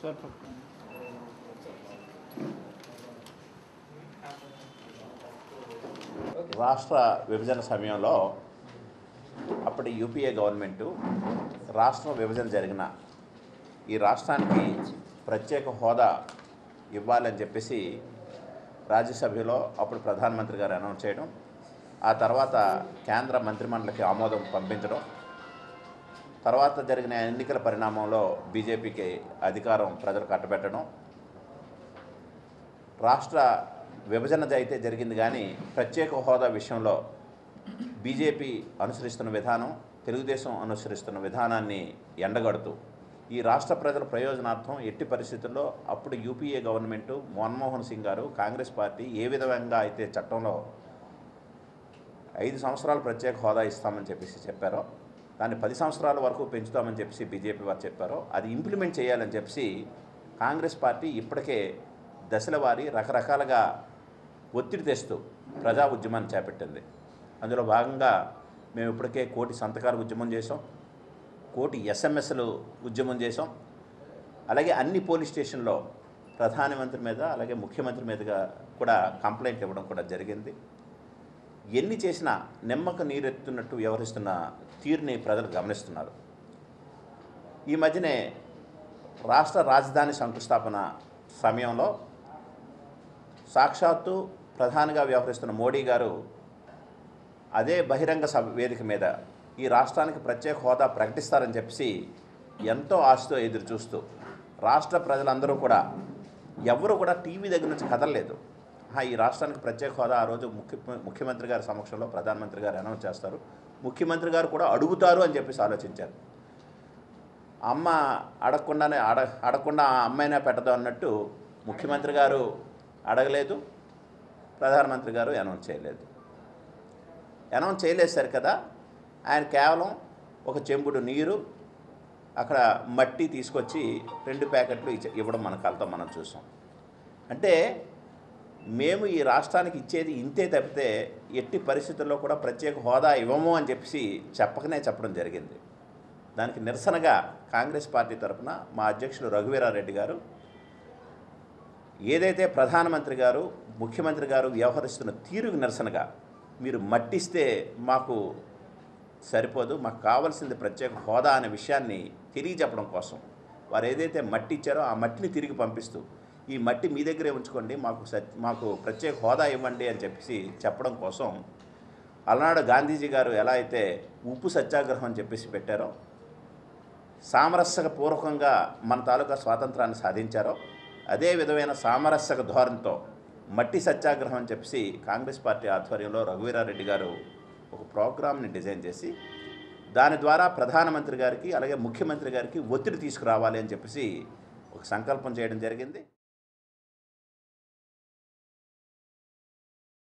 Sir పక్కన. రాష్ట్ర విభజన సమయంలో అప్పటి యూపీఏ గవర్నమెంటు రాష్ట్ర విభజన జరిగిన ఈ రాష్ట్రానికి ప్రత్యేక హోదా ఇవ్వాలని చెప్పేసి రాజ్యసభలో అప్పుడు ప్రధానమంత్రి గారు అనౌన్స్ చేయడం ఆ తర్వాత కేంద్ర మంత్రిమండలికి ఆమోదం పంపించడం తర్వాత జరిగిన ఎన్నికల పరిణామంలో బీజేపీకి అధికారం ప్రజలు కట్టబెట్టడం రాష్ట్ర విభజన అయితే జరిగింది కానీ ప్రత్యేక హోదా విషయంలో బీజేపీ అనుసరిస్తున్న విధానం తెలుగుదేశం అనుసరిస్తున్న విధానాన్ని ఎండగడుతూ ఈ రాష్ట్ర ప్రజల ప్రయోజనార్థం ఎట్టి పరిస్థితుల్లో అప్పుడు యూపీఏ గవర్నమెంటు మన్మోహన్ సింగ్ గారు కాంగ్రెస్ పార్టీ ఏ విధంగా అయితే చట్టంలో ఐదు సంవత్సరాలు ప్రత్యేక హోదా ఇస్తామని చెప్పేసి చెప్పారో దాన్ని పది సంవత్సరాల వరకు పెంచుతామని చెప్పేసి బీజేపీ వారు చెప్పారో అది ఇంప్లిమెంట్ చేయాలని చెప్పేసి కాంగ్రెస్ పార్టీ ఇప్పటికే దశల వారి రకరకాలుగా ఒత్తిడి తెస్తూ ప్రజా ఉద్యమాన్ని చేపట్టింది అందులో భాగంగా మేము ఇప్పటికే కోటి సంతకాల ఉద్యమం చేసాం కోటి ఎస్ఎంఎస్లు ఉద్యమం చేసాం అలాగే అన్ని పోలీస్ స్టేషన్లో ప్రధానమంత్రి మీద అలాగే ముఖ్యమంత్రి మీదుగా కూడా కంప్లైంట్ ఇవ్వడం కూడా జరిగింది ఎన్ని చేసినా నిమ్మక నీరెత్తున్నట్టు వ్యవహరిస్తున్న తీరుని ప్రజలు గమనిస్తున్నారు ఈ మధ్యనే రాష్ట్ర రాజధాని శంకుస్థాపన సమయంలో సాక్షాత్తు ప్రధానిగా వ్యవహరిస్తున్న మోడీ గారు అదే బహిరంగ సభ వేదిక మీద ఈ రాష్ట్రానికి ప్రత్యేక హోదా ప్రకటిస్తారని చెప్పి ఎంతో ఆశతో ఎదురు చూస్తూ రాష్ట్ర ప్రజలందరూ కూడా ఎవరు కూడా టీవీ దగ్గర నుంచి కదలలేదు ఆహా, ఈ రాష్ట్రానికి ప్రత్యేక హోదా ఆ రోజు ముఖ్య ముఖ్యమంత్రి గారి సమక్షంలో ప్రధానమంత్రి గారు అనౌన్స్ చేస్తారు ముఖ్యమంత్రి గారు కూడా అడుగుతారు అని చెప్పేసి ఆలోచించారు అమ్మ అడగకుండానే అడ అడగకుండా ఆ అమ్మాయినా పెట్టదు అన్నట్టు ముఖ్యమంత్రి గారు అడగలేదు ప్రధానమంత్రి గారు అనౌన్స్ చేయలేదు అనౌన్స్ చేయలేదు సరి కదా ఆయన కేవలం ఒక చెంబుడు నీరు అక్కడ మట్టి తీసుకొచ్చి రెండు ప్యాకెట్లు ఇచ్చ- ఇవ్వడం మన కలతో మనం చూసాం అంటే మేము ఈ రాష్ట్రానికి ఇచ్చేది ఇంతే తప్పితే ఎట్టి పరిస్థితుల్లో కూడా ప్రత్యేక హోదా ఇవ్వము అని చెప్పేసి చెప్పకనే చెప్పడం జరిగింది దానికి నిరసనగా కాంగ్రెస్ పార్టీ తరఫున మా అధ్యక్షులు రఘువీరారెడ్డి గారు ఏదైతే ప్రధానమంత్రి గారు ముఖ్యమంత్రి గారు వ్యవహరిస్తున్న తీరుకు నిరసనగా మీరు మట్టిస్తే మాకు సరిపోదు మాకు కావాల్సింది ప్రత్యేక హోదా అనే విషయాన్ని తెలియజెప్పడం కోసం వారు ఏదైతే మట్టి ఇచ్చారో ఆ మట్టిని తిరిగి పంపిస్తూ ఈ మట్టి మీ దగ్గరే ఉంచుకోండి మాకు సత్ మాకు ప్రత్యేక హోదా ఇవ్వండి అని చెప్పేసి చెప్పడం కోసం అలనాడు గాంధీజీ గారు ఎలా అయితే ఉప్పు సత్యాగ్రహం అని చెప్పేసి పెట్టారో సామరస్యక పూర్వకంగా మన తాలూకా స్వాతంత్రాన్ని సాధించారో అదే విధమైన సామరస్యక ధోరణితో మట్టి సత్యాగ్రహం అని చెప్పేసి కాంగ్రెస్ పార్టీ ఆధ్వర్యంలో రఘువీరారెడ్డి గారు ఒక ప్రోగ్రామ్ని డిజైన్ చేసి దాని ద్వారా ప్రధానమంత్రి గారికి అలాగే ముఖ్యమంత్రి గారికి ఒత్తిడి తీసుకురావాలి అని చెప్పేసి ఒక సంకల్పం చేయడం జరిగింది